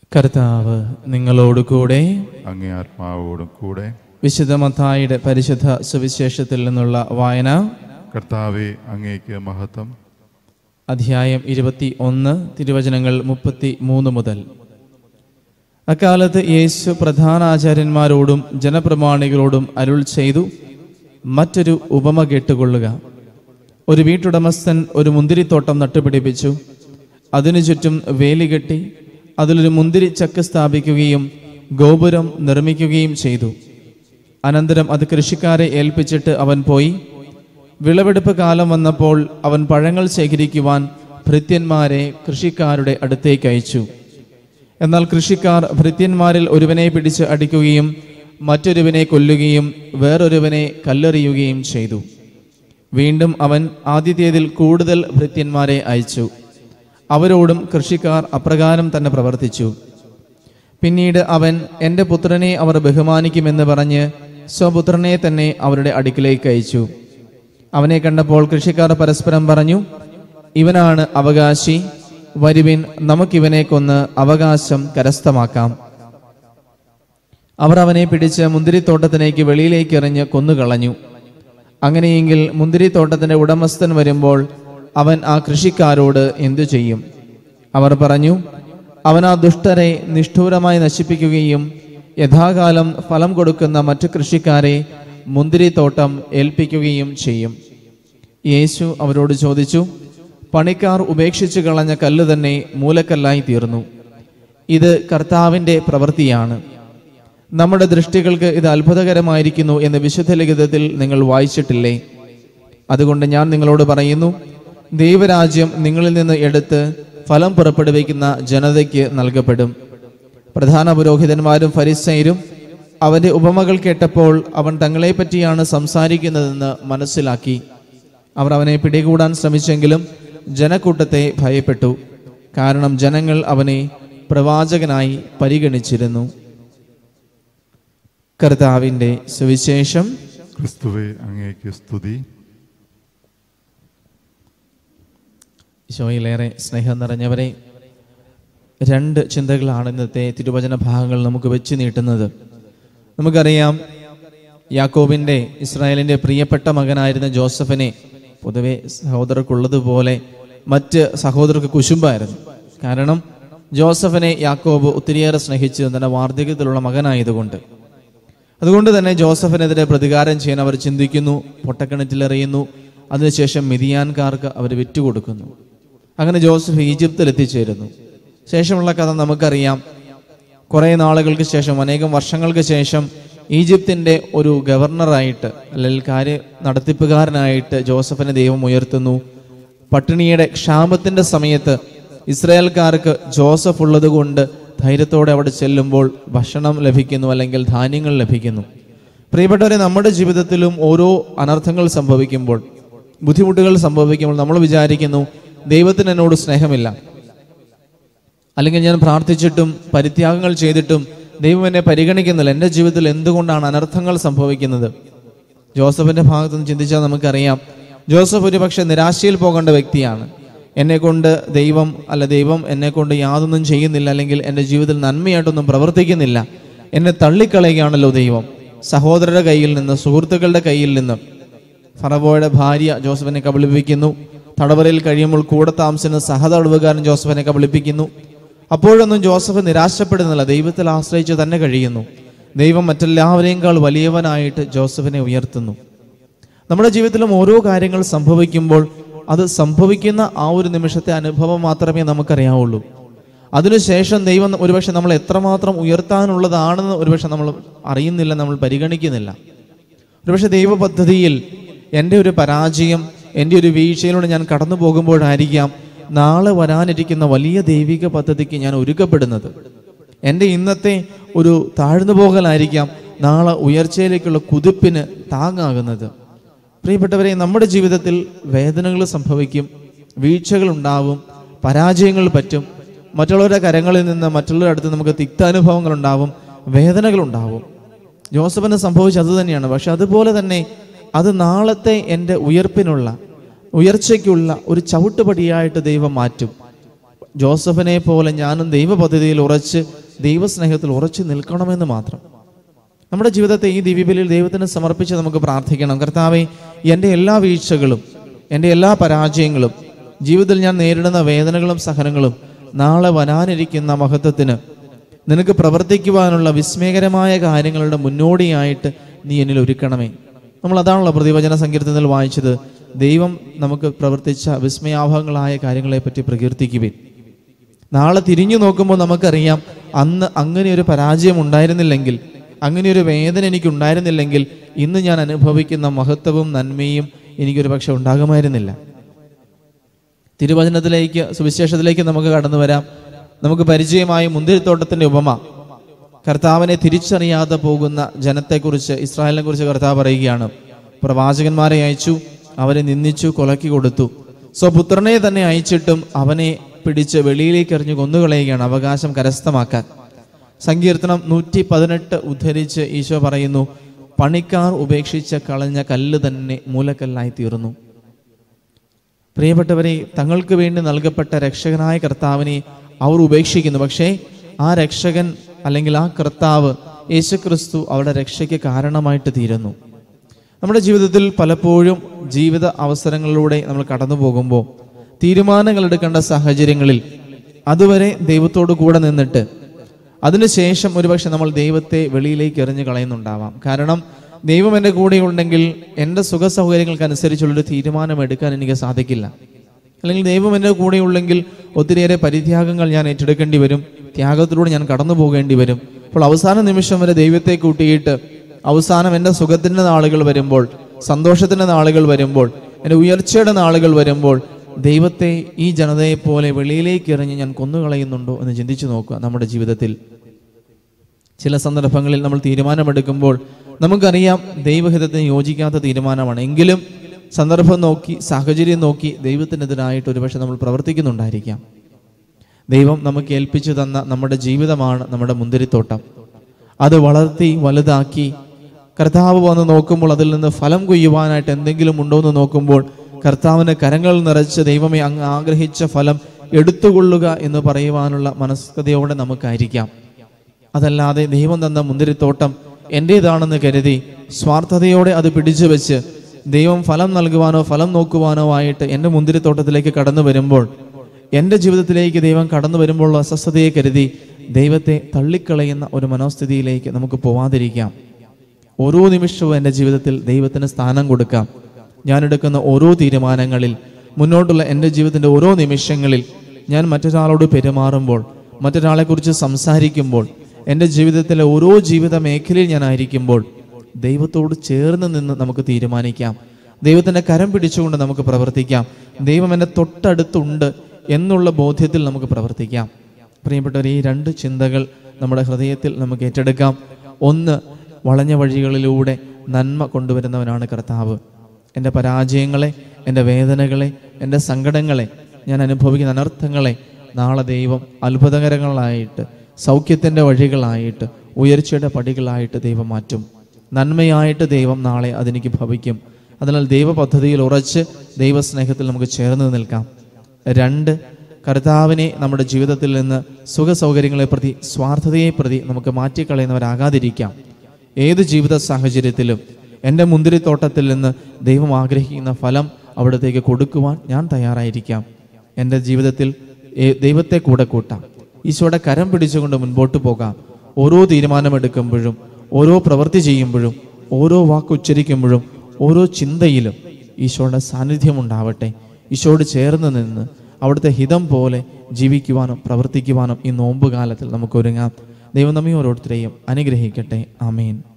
കർത്താവ് നിങ്ങളോട് കൂടെ അങ്ങേ ആത്മാവോടും കൂടെ വിശുദ്ധ മത്തായിയുടെ പരിശുദ്ധ സുവിശേഷത്തിൽ നിന്നുള്ള വായന കർത്താവെ അങ്ങേക്ക് മഹത്വം അധ്യായം ഇരുപത്തി ഒന്ന് തിരുവചനങ്ങൾ മുപ്പത്തി മൂന്ന് മുതൽ അക്കാലത്ത് യേശു പ്രധാനാചാര്യന്മാരോടും ജനപ്രമാണികളോടും അരുൾ ചെയ്തു മറ്റൊരു ഉപമ കേട്ടുകൊള്ളുക ഒരു വീട്ടുടമസ്ഥൻ ഒരു മുന്തിരിത്തോട്ടം നട്ടുപിടിപ്പിച്ചു അതിനു ചുറ്റും വേലി കെട്ടി അതിലൊരു മുന്തിരി ചക്ക് സ്ഥാപിക്കുകയും ഗോപുരം നിർമ്മിക്കുകയും ചെയ്തു അനന്തരം അത് കൃഷിക്കാരെ ഏൽപ്പിച്ചിട്ട് അവൻ പോയി വിളവെടുപ്പ് കാലം വന്നപ്പോൾ അവൻ പഴങ്ങൾ ശേഖരിക്കുവാൻ ഭൃത്യന്മാരെ കൃഷിക്കാരുടെ അടുത്തേക്ക് അയച്ചു എന്നാൽ കൃഷിക്കാർ ഭൃത്യന്മാരിൽ ഒരുവനെ പിടിച്ച് അടിക്കുകയും മറ്റൊരുവനെ കൊല്ലുകയും വേറൊരുവനെ കല്ലെറിയുകയും ചെയ്തു വീണ്ടും അവൻ ആദ്യത്തേതിൽ കൂടുതൽ ഭൃത്യന്മാരെ അയച്ചു അവരോടും കൃഷിക്കാർ അപ്രകാരം തന്നെ പ്രവർത്തിച്ചു പിന്നീട് അവൻ എൻ്റെ പുത്രനെ അവർ ബഹുമാനിക്കുമെന്ന് പറഞ്ഞ് സ്വപുത്രനെ തന്നെ അവരുടെ അടുക്കിലേക്ക് അയച്ചു അവനെ കണ്ടപ്പോൾ കൃഷിക്കാർ പരസ്പരം പറഞ്ഞു ഇവനാണ് അവകാശി വരുവിൻ നമുക്കിവനെ കൊന്ന് അവകാശം കരസ്ഥമാക്കാം അവർ അവനെ പിടിച്ച് മുന്തിരിത്തോട്ടത്തിലേക്ക് വെളിയിലേക്ക് എറിഞ്ഞ് കൊന്നുകളഞ്ഞു അങ്ങനെയെങ്കിൽ മുന്തിരിത്തോട്ടത്തിന്റെ ഉടമസ്ഥൻ വരുമ്പോൾ അവൻ ആ കൃഷിക്കാരോട് എന്തു ചെയ്യും അവർ പറഞ്ഞു അവൻ ആ ദുഷ്ടരെ നിഷ്ഠൂരമായി നശിപ്പിക്കുകയും യഥാകാലം ഫലം കൊടുക്കുന്ന മറ്റു കൃഷിക്കാരെ മുന്തിരിത്തോട്ടം ഏൽപ്പിക്കുകയും ചെയ്യും യേശു അവരോട് ചോദിച്ചു പണിക്കാർ ഉപേക്ഷിച്ചു കളഞ്ഞ കല്ല് തന്നെ മൂലക്കല്ലായി തീർന്നു ഇത് കർത്താവിൻ്റെ പ്രവൃത്തിയാണ് നമ്മുടെ ദൃഷ്ടികൾക്ക് ഇത് അത്ഭുതകരമായിരിക്കുന്നു എന്ന് വിശുദ്ധ ലിഖിതത്തിൽ നിങ്ങൾ വായിച്ചിട്ടില്ലേ അതുകൊണ്ട് ഞാൻ നിങ്ങളോട് പറയുന്നു ദൈവരാജ്യം നിങ്ങളിൽ നിന്ന് എടുത്ത് ഫലം പുറപ്പെടുവിക്കുന്ന ജനതയ്ക്ക് നൽകപ്പെടും പ്രധാന പുരോഹിതന്മാരും ഫരിസൈരും അവന്റെ ഉപമകൾ കേട്ടപ്പോൾ അവൻ തങ്ങളെപ്പറ്റിയാണ് സംസാരിക്കുന്നതെന്ന് മനസ്സിലാക്കി അവർ അവനെ പിടികൂടാൻ ശ്രമിച്ചെങ്കിലും ജനക്കൂട്ടത്തെ ഭയപ്പെട്ടു കാരണം ജനങ്ങൾ അവനെ പ്രവാചകനായി പരിഗണിച്ചിരുന്നു കർത്താവിൻ്റെ സുവിശേഷം ക്രിസ്തുവെ അങ്ങേക്ക് സ്തുതി ഈശോയിലേറെ സ്നേഹം നിറഞ്ഞവരെ രണ്ട് ചിന്തകളാണ് ഇന്നത്തെ തിരുവചന ഭാഗങ്ങൾ നമുക്ക് വെച്ച് നീട്ടുന്നത് നമുക്കറിയാം യാക്കോബിൻ്റെ ഇസ്രായേലിൻ്റെ പ്രിയപ്പെട്ട മകനായിരുന്ന ജോസഫിനെ പൊതുവെ സഹോദരർക്കുള്ളതുപോലെ മറ്റ് സഹോദരർക്ക് കുശുമ്പായിരുന്നു കാരണം ജോസഫിനെ യാക്കോബ് ഒത്തിരിയേറെ സ്നേഹിച്ച് തന്റെ വാർദ്ധക്യത്തിലുള്ള മകനായതുകൊണ്ട് അതുകൊണ്ട് തന്നെ ജോസഫിനെതിരെ പ്രതികാരം ചെയ്യാൻ അവർ ചിന്തിക്കുന്നു പൊട്ടക്കിണറ്റിലെറിയുന്നു അതിനുശേഷം മിതിയാൻകാർക്ക് അവർ വിറ്റുകൊടുക്കുന്നു അങ്ങനെ ജോസഫ് ഈജിപ്തിൽ എത്തിച്ചേരുന്നു ശേഷമുള്ള കഥ നമുക്കറിയാം കുറേ നാളുകൾക്ക് ശേഷം അനേകം വർഷങ്ങൾക്ക് ശേഷം ഈജിപ്തിൻ്റെ ഒരു ഗവർണറായിട്ട് അല്ലെങ്കിൽ കാര്യ നടത്തിപ്പുകാരനായിട്ട് ജോസഫിനെ ദൈവം ഉയർത്തുന്നു പട്ടിണിയുടെ ക്ഷാമത്തിൻ്റെ സമയത്ത് ഇസ്രായേൽക്കാർക്ക് ജോസഫ് ഉള്ളത് കൊണ്ട് ധൈര്യത്തോടെ അവിടെ ചെല്ലുമ്പോൾ ഭക്ഷണം ലഭിക്കുന്നു അല്ലെങ്കിൽ ധാന്യങ്ങൾ ലഭിക്കുന്നു പ്രിയപ്പെട്ടവരെ നമ്മുടെ ജീവിതത്തിലും ഓരോ അനർത്ഥങ്ങൾ സംഭവിക്കുമ്പോൾ ബുദ്ധിമുട്ടുകൾ സംഭവിക്കുമ്പോൾ നമ്മൾ വിചാരിക്കുന്നു ദൈവത്തിന് എന്നോട് സ്നേഹമില്ല അല്ലെങ്കിൽ ഞാൻ പ്രാർത്ഥിച്ചിട്ടും പരിത്യാഗങ്ങൾ ചെയ്തിട്ടും ദൈവം എന്നെ പരിഗണിക്കുന്നില്ല എൻ്റെ ജീവിതത്തിൽ എന്തുകൊണ്ടാണ് അനർത്ഥങ്ങൾ സംഭവിക്കുന്നത് ജോസഫിന്റെ ഭാഗത്ത് നിന്ന് ചിന്തിച്ചാൽ നമുക്കറിയാം ജോസഫ് ഒരു പക്ഷേ നിരാശയിൽ പോകേണ്ട വ്യക്തിയാണ് എന്നെ കൊണ്ട് ദൈവം അല്ല ദൈവം എന്നെ കൊണ്ട് യാതൊന്നും ചെയ്യുന്നില്ല അല്ലെങ്കിൽ എൻ്റെ ജീവിതത്തിൽ നന്മയായിട്ടൊന്നും പ്രവർത്തിക്കുന്നില്ല എന്നെ തള്ളിക്കളയുകയാണല്ലോ ദൈവം സഹോദരരുടെ കയ്യിൽ നിന്ന് സുഹൃത്തുക്കളുടെ കയ്യിൽ നിന്ന് ഫറവോയുടെ ഭാര്യ ജോസഫിനെ കബളിപ്പിക്കുന്നു തടവറയിൽ കഴിയുമ്പോൾ കൂടെ താമസിക്കുന്ന സഹതടവുകാരൻ ജോസഫിനെ കബളിപ്പിക്കുന്നു അപ്പോഴൊന്നും ജോസഫ് നിരാശപ്പെടുന്നില്ല ദൈവത്തിൽ ആശ്രയിച്ച് തന്നെ കഴിയുന്നു ദൈവം മറ്റെല്ലാവരെയും വലിയവനായിട്ട് ജോസഫിനെ ഉയർത്തുന്നു നമ്മുടെ ജീവിതത്തിലും ഓരോ കാര്യങ്ങൾ സംഭവിക്കുമ്പോൾ അത് സംഭവിക്കുന്ന ആ ഒരു നിമിഷത്തെ അനുഭവം മാത്രമേ നമുക്കറിയാവുള്ളൂ അതിനുശേഷം ദൈവം ഒരുപക്ഷെ നമ്മൾ എത്രമാത്രം ഉയർത്താനുള്ളതാണെന്ന് ഒരുപക്ഷെ നമ്മൾ അറിയുന്നില്ല നമ്മൾ പരിഗണിക്കുന്നില്ല ഒരുപക്ഷെ ദൈവ പദ്ധതിയിൽ എൻ്റെ ഒരു പരാജയം എൻ്റെ ഒരു വീഴ്ചയിലൂടെ ഞാൻ കടന്നു പോകുമ്പോഴായിരിക്കാം നാളെ വരാനിരിക്കുന്ന വലിയ ദൈവിക പദ്ധതിക്ക് ഞാൻ ഒരുക്കപ്പെടുന്നത് എൻ്റെ ഇന്നത്തെ ഒരു താഴ്ന്നു പോകലായിരിക്കാം നാളെ ഉയർച്ചയിലേക്കുള്ള കുതിപ്പിന് താങ്ങാകുന്നത് പ്രിയപ്പെട്ടവരെ നമ്മുടെ ജീവിതത്തിൽ വേദനകൾ സംഭവിക്കും വീഴ്ചകൾ ഉണ്ടാവും പരാജയങ്ങൾ പറ്റും മറ്റുള്ളവരുടെ കരങ്ങളിൽ നിന്ന് മറ്റുള്ളവരുടെ അടുത്ത് നമുക്ക് തിക്താനുഭവങ്ങൾ ഉണ്ടാവും വേദനകൾ ഉണ്ടാവും ജോസഫിന് സംഭവിച്ചത് അത് തന്നെയാണ് പക്ഷെ അതുപോലെ തന്നെ അത് നാളത്തെ എൻ്റെ ഉയർപ്പിനുള്ള ഉയർച്ചയ്ക്കുള്ള ഒരു ചവിട്ടുപടിയായിട്ട് ദൈവം മാറ്റും ജോസഫിനെ പോലെ ഞാനും ദൈവ പദ്ധതിയിൽ ഉറച്ച് ദൈവസ്നേഹത്തിൽ ഉറച്ചു നിൽക്കണമെന്ന് മാത്രം നമ്മുടെ ജീവിതത്തെ ഈ ദിവ്യബലിയിൽ ദൈവത്തിന് സമർപ്പിച്ച് നമുക്ക് പ്രാർത്ഥിക്കണം കർത്താവെ എൻ്റെ എല്ലാ വീഴ്ചകളും എൻ്റെ എല്ലാ പരാജയങ്ങളും ജീവിതത്തിൽ ഞാൻ നേരിടുന്ന വേദനകളും സഹനങ്ങളും നാളെ വരാനിരിക്കുന്ന മഹത്വത്തിന് നിനക്ക് പ്രവർത്തിക്കുവാനുള്ള വിസ്മയകരമായ കാര്യങ്ങളുടെ മുന്നോടിയായിട്ട് നീ എന്നിൽ ഒരുക്കണമേ നമ്മൾ അതാണല്ലോ പ്രതിവചന സങ്കീർത്തനത്തിൽ വായിച്ചത് ദൈവം നമുക്ക് പ്രവർത്തിച്ച വിസ്മയാഭങ്ങളായ കാര്യങ്ങളെപ്പറ്റി പ്രകീർത്തിക്കുവിൻ നാളെ തിരിഞ്ഞു നോക്കുമ്പോൾ നമുക്കറിയാം അന്ന് അങ്ങനെ ഒരു പരാജയം ഉണ്ടായിരുന്നില്ലെങ്കിൽ അങ്ങനെ ഒരു വേദന എനിക്ക് ഉണ്ടായിരുന്നില്ലെങ്കിൽ ഇന്ന് ഞാൻ അനുഭവിക്കുന്ന മഹത്വവും നന്മയും എനിക്കൊരു പക്ഷെ ഉണ്ടാകുമായിരുന്നില്ല തിരുവചനത്തിലേക്ക് സുവിശേഷത്തിലേക്ക് നമുക്ക് കടന്നു വരാം നമുക്ക് പരിചയമായ മുന്തിരിത്തോട്ടത്തിന്റെ ഉപമ കർത്താവിനെ തിരിച്ചറിയാതെ പോകുന്ന ജനത്തെക്കുറിച്ച് ഇസ്രായേലിനെ കുറിച്ച് കർത്താവ് പറയുകയാണ് പ്രവാചകന്മാരെ അയച്ചു അവരെ നിന്ദിച്ചു കൊലക്കി കൊടുത്തു സ്വപുത്രനെ തന്നെ അയച്ചിട്ടും അവനെ പിടിച്ച് വെളിയിലേക്ക് എറിഞ്ഞു കൊന്നുകളയുകയാണ് അവകാശം കരസ്ഥമാക്കാൻ സങ്കീർത്തനം നൂറ്റി പതിനെട്ട് ഉദ്ധരിച്ച് ഈശോ പറയുന്നു പണിക്കാർ ഉപേക്ഷിച്ച കളഞ്ഞ കല്ല് തന്നെ മൂലക്കല്ലായി തീർന്നു പ്രിയപ്പെട്ടവരെ തങ്ങൾക്ക് വേണ്ടി നൽകപ്പെട്ട രക്ഷകനായ കർത്താവിനെ അവർ ഉപേക്ഷിക്കുന്നു പക്ഷേ ആ രക്ഷകൻ അല്ലെങ്കിൽ ആ കർത്താവ് യേശുക്രിസ്തു അവരുടെ രക്ഷയ്ക്ക് കാരണമായിട്ട് തീരുന്നു നമ്മുടെ ജീവിതത്തിൽ പലപ്പോഴും ജീവിത അവസരങ്ങളിലൂടെ നമ്മൾ കടന്നു പോകുമ്പോൾ തീരുമാനങ്ങൾ എടുക്കേണ്ട സാഹചര്യങ്ങളിൽ അതുവരെ ദൈവത്തോട് കൂടെ നിന്നിട്ട് അതിനുശേഷം ഒരുപക്ഷെ നമ്മൾ ദൈവത്തെ വെളിയിലേക്ക് എറിഞ്ഞു കളയുന്നുണ്ടാവാം കാരണം ദൈവം എൻ്റെ കൂടെ ഉണ്ടെങ്കിൽ എൻ്റെ സുഖ സൗകര്യങ്ങൾക്കനുസരിച്ചുള്ളൊരു തീരുമാനം എടുക്കാൻ എനിക്ക് സാധിക്കില്ല അല്ലെങ്കിൽ ദൈവം എൻ്റെ കൂടെ ഉള്ളെങ്കിൽ ഒത്തിരിയേറെ പരിത്യാഗങ്ങൾ ഞാൻ ഏറ്റെടുക്കേണ്ടി വരും ത്യാഗത്തിലൂടെ ഞാൻ കടന്നു പോകേണ്ടി വരും അപ്പോൾ അവസാന നിമിഷം വരെ ദൈവത്തെ കൂട്ടിയിട്ട് അവസാനം എൻ്റെ സുഖത്തിൻ്റെ നാളുകൾ വരുമ്പോൾ സന്തോഷത്തിൻ്റെ നാളുകൾ വരുമ്പോൾ എൻ്റെ ഉയർച്ചയുടെ നാളുകൾ വരുമ്പോൾ ദൈവത്തെ ഈ ജനതയെ പോലെ വെളിയിലേക്ക് എറിഞ്ഞ് ഞാൻ കൊന്നുകളയുന്നുണ്ടോ എന്ന് ചിന്തിച്ചു നോക്കുക നമ്മുടെ ജീവിതത്തിൽ ചില സന്ദർഭങ്ങളിൽ നമ്മൾ തീരുമാനമെടുക്കുമ്പോൾ നമുക്കറിയാം ദൈവഹിതത്തിന് യോജിക്കാത്ത തീരുമാനമാണ് എങ്കിലും സന്ദർഭം നോക്കി സാഹചര്യം നോക്കി ദൈവത്തിനെതിരായിട്ട് ഒരുപക്ഷെ നമ്മൾ പ്രവർത്തിക്കുന്നുണ്ടായിരിക്കാം ദൈവം നമുക്ക് ഏൽപ്പിച്ചു തന്ന നമ്മുടെ ജീവിതമാണ് നമ്മുടെ മുന്തിരിത്തോട്ടം അത് വളർത്തി വലുതാക്കി കർത്താവ് വന്ന് നോക്കുമ്പോൾ അതിൽ നിന്ന് ഫലം കൊയ്യുവാനായിട്ട് എന്തെങ്കിലും ഉണ്ടോ എന്ന് നോക്കുമ്പോൾ കർത്താവിന് കരങ്ങൾ നിറച്ച് ദൈവമേ അങ്ങ് ആഗ്രഹിച്ച ഫലം എടുത്തുകൊള്ളുക എന്ന് പറയുവാനുള്ള മനസ്കതയോടെ നമുക്കായിരിക്കാം അതല്ലാതെ ദൈവം തന്ന മുന്തിരിത്തോട്ടം എൻ്റേതാണെന്ന് കരുതി സ്വാർത്ഥതയോടെ അത് പിടിച്ചു വെച്ച് ദൈവം ഫലം നൽകുവാനോ ഫലം നോക്കുവാനോ ആയിട്ട് എൻ്റെ മുന്തിരിത്തോട്ടത്തിലേക്ക് കടന്നു വരുമ്പോൾ എൻ്റെ ജീവിതത്തിലേക്ക് ദൈവം കടന്നു വരുമ്പോൾ അസ്വസ്ഥതയെ കരുതി ദൈവത്തെ തള്ളിക്കളയുന്ന ഒരു മനോസ്ഥിതിയിലേക്ക് നമുക്ക് പോവാതിരിക്കാം ഓരോ നിമിഷവും എൻ്റെ ജീവിതത്തിൽ ദൈവത്തിന് സ്ഥാനം കൊടുക്കാം ഞാൻ എടുക്കുന്ന ഓരോ തീരുമാനങ്ങളിൽ മുന്നോട്ടുള്ള എൻ്റെ ജീവിതത്തിൻ്റെ ഓരോ നിമിഷങ്ങളിൽ ഞാൻ മറ്റൊരാളോട് പെരുമാറുമ്പോൾ മറ്റൊരാളെക്കുറിച്ച് സംസാരിക്കുമ്പോൾ എൻ്റെ ജീവിതത്തിലെ ഓരോ ജീവിത മേഖലയിൽ ഞാൻ ആയിരിക്കുമ്പോൾ ദൈവത്തോട് ചേർന്ന് നിന്ന് നമുക്ക് തീരുമാനിക്കാം ദൈവത്തിൻ്റെ കരം പിടിച്ചുകൊണ്ട് നമുക്ക് പ്രവർത്തിക്കാം ദൈവം എൻ്റെ തൊട്ടടുത്തുണ്ട് എന്നുള്ള ബോധ്യത്തിൽ നമുക്ക് പ്രവർത്തിക്കാം പ്രിയപ്പെട്ടവർ ഈ രണ്ട് ചിന്തകൾ നമ്മുടെ ഹൃദയത്തിൽ നമുക്ക് ഏറ്റെടുക്കാം ഒന്ന് വളഞ്ഞ വഴികളിലൂടെ നന്മ കൊണ്ടുവരുന്നവനാണ് കർത്താവ് എൻ്റെ പരാജയങ്ങളെ എൻ്റെ വേദനകളെ എൻ്റെ സങ്കടങ്ങളെ ഞാൻ അനുഭവിക്കുന്ന അനർത്ഥങ്ങളെ നാളെ ദൈവം അത്ഭുതകരങ്ങളായിട്ട് സൗഖ്യത്തിൻ്റെ വഴികളായിട്ട് ഉയർച്ചയുടെ പടികളായിട്ട് ദൈവം മാറ്റും നന്മയായിട്ട് ദൈവം നാളെ അതെനിക്ക് ഭവിക്കും അതിനാൽ ദൈവ പദ്ധതിയിൽ ഉറച്ച് ദൈവസ്നേഹത്തിൽ നമുക്ക് ചേർന്ന് നിൽക്കാം രണ്ട് കർത്താവിനെ നമ്മുടെ ജീവിതത്തിൽ നിന്ന് സുഖ സൗകര്യങ്ങളെ പ്രതി സ്വാർത്ഥതയെ പ്രതി നമുക്ക് മാറ്റിക്കളയുന്നവരാകാതിരിക്കാം ഏത് ജീവിത സാഹചര്യത്തിലും എൻ്റെ മുന്തിരിത്തോട്ടത്തിൽ നിന്ന് ദൈവം ആഗ്രഹിക്കുന്ന ഫലം അവിടത്തേക്ക് കൊടുക്കുവാൻ ഞാൻ തയ്യാറായിരിക്കാം എൻ്റെ ജീവിതത്തിൽ ഏ- ദൈവത്തെ കൂടെ കൂട്ടാം ഈശോയുടെ കരം പിടിച്ചുകൊണ്ട് മുൻപോട്ട് പോകാം ഓരോ തീരുമാനമെടുക്കുമ്പോഴും ഓരോ പ്രവൃത്തി ചെയ്യുമ്പോഴും ഓരോ വാക്ക് ഉച്ചരിക്കുമ്പോഴും ഓരോ ചിന്തയിലും ഈശോയുടെ സാന്നിധ്യം ഉണ്ടാവട്ടെ ഈശോയോട് ചേർന്ന് നിന്ന് അവിടുത്തെ ഹിതം പോലെ ജീവിക്കുവാനും പ്രവർത്തിക്കുവാനും ഈ നോമ്പ് കാലത്തിൽ നമുക്ക് ഒരുങ്ങാം ദൈവം നമ്മെ ഓരോരുത്തരെയും അനുഗ്രഹിക്കട്ടെ ആമേൻ